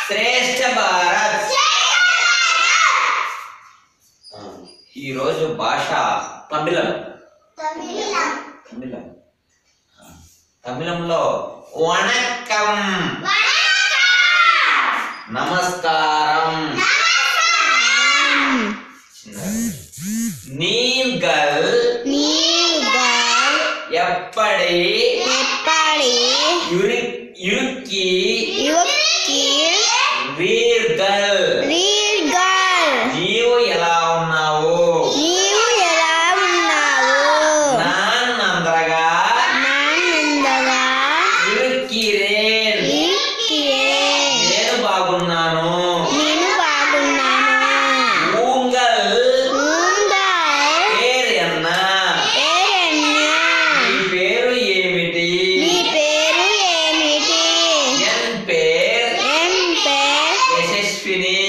శ్రేష్ఠ భారత్ ఆ, ఈరోజు భాష తమిళం తమిళం తమిళం ఆ, తమిళంలో వణక్కం నమస్కారం நீங்கள் நீங்கள் எப்படி எப்படி இரு- இருக்கி இருக்கிறீர்கள் వీర్గల్ నీవు ఎలా ఉన్నావు నీవు ఎలా ఉన్నావు నాన్నందరగా నాన్నందగా ఇరుక్కిరేన్ இருக்கிறேன் నేను బాగున్నాను నేను బాగున్నాను ఊంగల్ ఉంగల్ పేరు ఎన్న పేరెన్నా నీ పేరు ఏమిటి నీ పేరు ఏమిటి ఎన్ పేర్ ఎం పేర్ యశస్విని